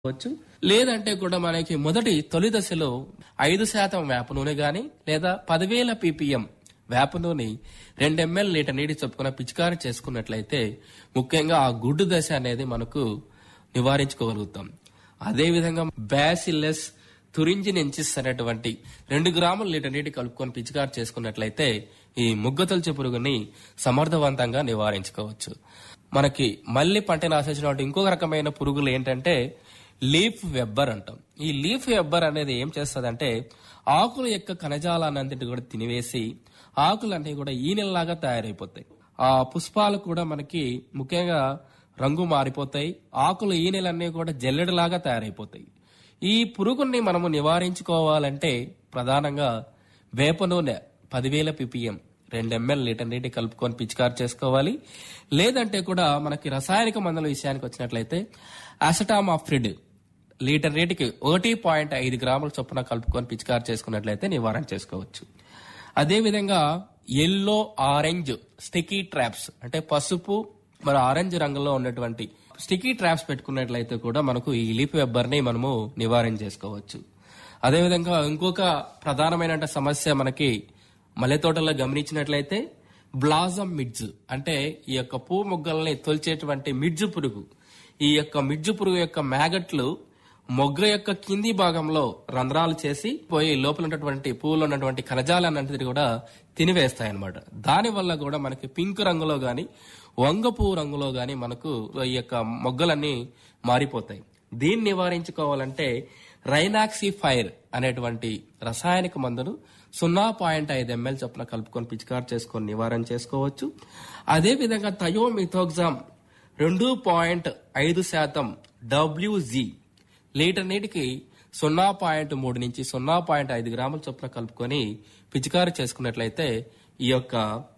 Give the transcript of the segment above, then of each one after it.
వచ్చు లేదంటే కూడా మనకి మొదటి తొలి దశలో ఐదు శాతం వేప నూనె గాని లేదా పదివేల పీపీఎం వేప నూనె రెండు ఎంఎల్ లీటర్ నీటి చొప్పున పిచికారి చేసుకున్నట్లయితే ముఖ్యంగా ఆ గుడ్డు దశ అనేది మనకు నివారించుకోగలుగుతాం అదేవిధంగా బ్యాసిల్లస్ తురింజినెన్సిస్ అనేటువంటి రెండు గ్రాముల లీటర్ నీటి కలుపుకొని పిచికారి చేసుకున్నట్లయితే ఈ ముగ్గతొలచు పురుగుని సమర్థవంతంగా నివారించుకోవచ్చు మనకి మళ్ళీ పంట నాశించినటువంటి ఇంకొక రకమైన పురుగులు ఏంటంటే లీఫ్ వెబ్బర్ అంటాం ఈ లీఫ్ వెబ్బర్ అనేది ఏం చేస్తుందంటే ఆకుల యొక్క కణజాలాన్నంతటి కూడా తినివేసి ఆకులన్నీ కూడా ఈనెల్లాగా తయారైపోతాయి ఆ పుష్పాలు కూడా మనకి ముఖ్యంగా రంగు మారిపోతాయి ఆకులు ఈనెలన్నీ కూడా జల్లెడలాగా తయారైపోతాయి ఈ పురుగుని మనము నివారించుకోవాలంటే ప్రధానంగా వేప నూనె పదివేల పిపిఎం రెండు ఎంఎల్ లీటర్ నీటి కలుపుకొని పిచికారు చేసుకోవాలి లేదంటే కూడా మనకి రసాయనిక మందుల విషయానికి వచ్చినట్లయితే అసటామాఫ్రిడ్ లీటర్ నీటికి ఒకటి పాయింట్ ఐదు గ్రాముల చొప్పున కలుపుకొని పిచికారు చేసుకున్నట్లయితే నివారణ చేసుకోవచ్చు అదేవిధంగా ఎల్లో ఆరెంజ్ స్టికీ ట్రాప్స్ అంటే పసుపు మరి ఆరెంజ్ రంగులో ఉన్నటువంటి స్టికీ ట్రాప్స్ పెట్టుకున్నట్లయితే కూడా మనకు ఈ లీఫ్ వెబ్బర్ ని మనము నివారణ చేసుకోవచ్చు అదేవిధంగా ఇంకొక ప్రధానమైన సమస్య మనకి మల్లె తోటలో గమనించినట్లయితే బ్లాజమ్ మిడ్జ్ అంటే ఈ యొక్క పూ మొగ్గల్ని తొలిచేటువంటి మిడ్జు పురుగు ఈ యొక్క మిడ్జు పురుగు యొక్క మ్యాగట్లు మొగ్గ యొక్క కింది భాగంలో రంధ్రాలు చేసి పోయి లోపల ఉన్నటువంటి పువ్వులో ఉన్నటువంటి కణజాలన్నింటినీ కూడా తినివేస్తాయి అనమాట దాని వల్ల కూడా మనకి పింక్ రంగులో గాని వంగ పువ్వు రంగులో గాని మనకు ఈ యొక్క మొగ్గలన్నీ మారిపోతాయి దీన్ని నివారించుకోవాలంటే రైనాక్సీ ఫైర్ అనేటువంటి రసాయనిక మందును సున్నా పాయింట్ ఐదు ఎంఎల్ చొప్పున కలుపుకొని పిచికారు చేసుకొని నివారణ చేసుకోవచ్చు అదే విధంగా థయోమిథోగ్జామ్ రెండు పాయింట్ ఐదు శాతం డబ్ల్యూజీ లీటర్ నీటికి సున్నా పాయింట్ మూడు నుంచి సున్నా పాయింట్ ఐదు గ్రాముల చొప్పున కలుపుకొని పిచికారి చేసుకున్నట్లయితే ఈ యొక్క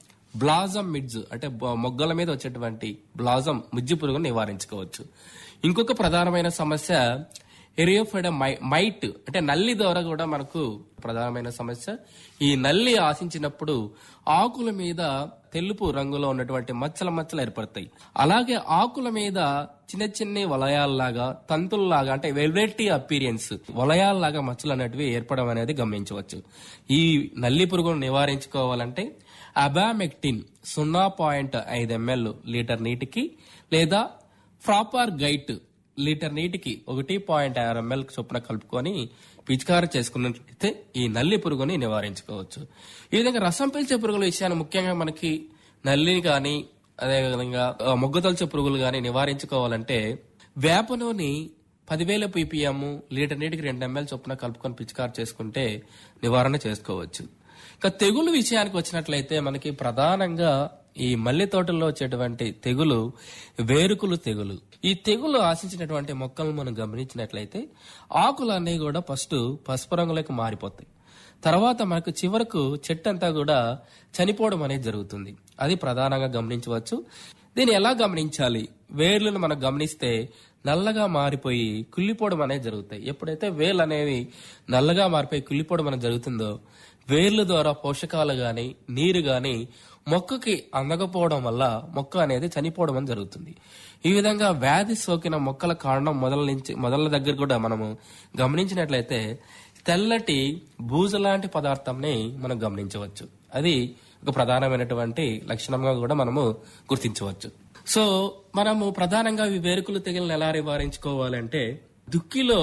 బ్లాజం మిడ్జ్ అంటే బ- మొగ్గల మీద వచ్చేటువంటి బ్లాజం ముజ్జి పురుగును నివారించుకోవచ్చు ఇంకొక ప్రధానమైన సమస్య ఎరియోఫెడ మైట్ అంటే నల్లి ద్వారా కూడా మనకు ప్రధానమైన సమస్య ఈ నల్లి ఆశించినప్పుడు ఆకుల మీద తెలుపు రంగులో ఉన్నటువంటి మచ్చల మచ్చలు ఏర్పడతాయి అలాగే ఆకుల మీద చిన్న చిన్న వలయాల్లాగా తంతుల్లాగా అంటే వెల్వెట్టి అపీరియన్స్ వలయాల్లాగా మచ్చలు అనేటివి ఏర్పడడం అనేది గమనించవచ్చు ఈ నల్లి పురుగును నివారించుకోవాలంటే అబామెక్టిన్ సున్నా పాయింట్ ఐదు ఎంఎల్ లీటర్ నీటికి లేదా ప్రాపర్ గైట్ లీటర్ నీటికి ఒకటి పాయింట్ ఆరు ఎంఎల్ చొప్పున కలుపుకొని పిచికారి చేసుకున్నట్లయితే ఈ నల్లి పురుగుని నివారించుకోవచ్చు ఈ విధంగా రసం పీల్చే పురుగుల విషయాన్ని ముఖ్యంగా మనకి నల్లిని కానీ అదేవిధంగా ఆ, మొగ్గతొలచే పురుగులు కానీ నివారించుకోవాలంటే వేప నూనె పదివేల పీపీఎం లీటర్ నీటికి రెండు ఎంఎల్ చొప్పున కలుపుకొని పిచికారి చేసుకుంటే నివారణ చేసుకోవచ్చు ఇక తెగులు విషయానికి వచ్చినట్లయితే మనకి ప్రధానంగా ఈ మల్లె తోటల్లో వచ్చేటువంటి తెగులు వేరుకులు తెగులు ఈ తెగులు ఆశించినటువంటి మొక్కలను మనం గమనించినట్లయితే ఆకులు అన్నీ కూడా ఫస్ట్ పసుపు రంగులోకి మారిపోతాయి తర్వాత మనకు చివరకు చెట్టు అంతా కూడా చనిపోవడం అనేది జరుగుతుంది అది ప్రధానంగా గమనించవచ్చు దీన్ని ఎలా గమనించాలి వేర్లను మనం గమనిస్తే నల్లగా మారిపోయి కుళ్ళిపోవడం అనేది జరుగుతాయి ఎప్పుడైతే వేర్లు అనేవి నల్లగా మారిపోయి కుళ్ళిపోవడం అనేది జరుగుతుందో వేర్ల ద్వారా పోషకాలు గాని నీరు గాని మొక్కకి అందకపోవడం వల్ల మొక్క అనేది చనిపోవడం అనేది జరుగుతుంది ఈ విధంగా వ్యాధి సోకిన మొక్కల కారణం మొదల నుంచి మొదల దగ్గర కూడా మనము గమనించినట్లయితే తెల్లటి బూజు లాంటి పదార్థంని మనం గమనించవచ్చు అది ఒక ప్రధానమైనటువంటి లక్షణంగా కూడా మనము గుర్తించవచ్చు సో మనము ప్రధానంగా ఈ వేరుకులు తెగులను ఎలా నివారించుకోవాలంటే దుక్కిలో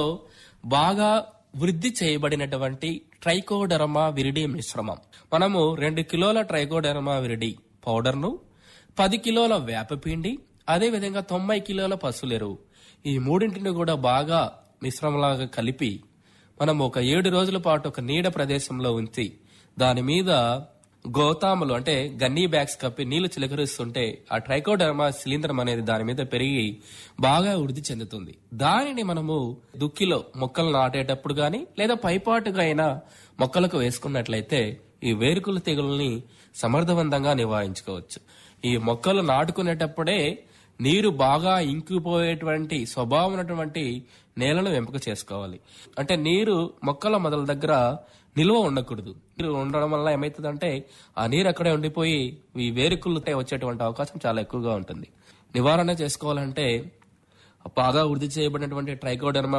బాగా వృద్ధి చేయబడినటువంటి ట్రైకోడర్మా విరిడి మిశ్రమం మనము రెండు కిలోల ట్రైకోడర్మా విరిడి పౌడర్ను పది కిలోల వేపపిండి అదే విధంగా తొంభై కిలోల పసులెరువు ఈ మూడింటిని కూడా బాగా మిశ్రమంలాగా కలిపి మనం ఒక ఏడు రోజుల పాటు ఒక నీడ ప్రదేశంలో ఉంచి దాని మీద గోతాములు అంటే గన్నీ బ్యాగ్స్ కప్పి నీళ్లు చిలకరిస్తుంటే ఆ ట్రైకోడర్మా శిలీంద్రం అనేది దాని మీద పెరిగి బాగా వృద్ధి చెందుతుంది దానిని మనము దుక్కిలో మొక్కలు నాటేటప్పుడు గాని లేదా పైపాటుగా అయినా మొక్కలకు వేసుకున్నట్లయితే ఈ వేరుకుల తెగుల్ని సమర్థవంతంగా నివారించుకోవచ్చు ఈ మొక్కలు నాటుకునేటప్పుడే నీరు బాగా ఇంకిపోయేటువంటి స్వభావం ఉన్నటువంటి నేలను ఎంపిక చేసుకోవాలి అంటే నీరు మొక్కల మొదల దగ్గర నిల్వ ఉండకూడదు నీరు ఉండడం వల్ల ఏమవుతుందంటే ఆ నీరు అక్కడే ఉండిపోయి ఈ వేరుకులు వచ్చేటువంటి అవకాశం చాలా ఎక్కువగా ఉంటుంది నివారణ చేసుకోవాలంటే బాగా వృద్ధి చేయబడినటువంటి ట్రైకోడర్మా